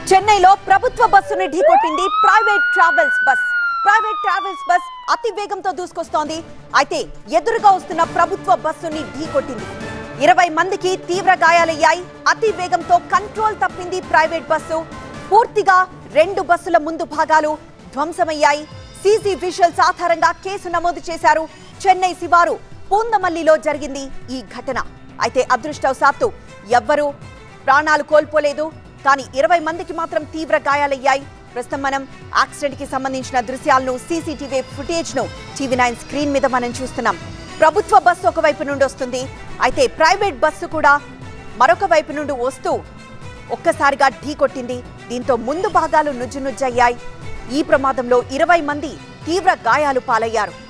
చెన్నైలో ప్రభుత్వ బస్సుని ఢీకొట్టింది private travels bus private travels bus అతి వేగంతో దూసుకొస్తోంది అయితే ఎదురుగా వస్తున్న ప్రభుత్వ బస్సుని ఢీకొట్టింది ఇరవై మందికి తీవ్ర గాయాలయ్యాయి అతి వేగంతో కంట్రోల్ తప్పింది ప్రైవేట్ బస్సు పూర్తిగా రెండు బస్సుల ముందు భాగాలు ధ్వంసమయ్యాయి సీసీ విజువల్స్ ఆధారంగా కేసు నమోదు చేశారు చెన్నై శివారు పూందమల్లిలో జరిగింది ఈ ఘటన అయితే అదృష్టవశాత్తు ఎవ్వరూ ప్రాణాలు కోల్పోలేదు కానీ ఇరవై మందికి మాత్రం తీవ్ర గాయాలయ్యాయి ప్రస్తుతం మనం యాక్సిడెంట్ కి సంబంధించిన దృశ్యాలను సీసీటీవీ ఫుటేజ్ ను టీవీ నైన్ స్క్రీన్ మీద మనం చూస్తున్నాం ప్రభుత్వ బస్సు ఒక వైపు నుండి వస్తుంది అయితే ప్రైవేట్ బస్సు కూడా మరొక వైపు నుండి వస్తూ ఒక్కసారిగా ఢీకొట్టింది దీంతో ముందు భాగాలు నుజ్జు నుజ్జయ్యాయి ఈ ప్రమాదంలో ఇరవై మంది తీవ్ర గాయాలు పాలయ్యారు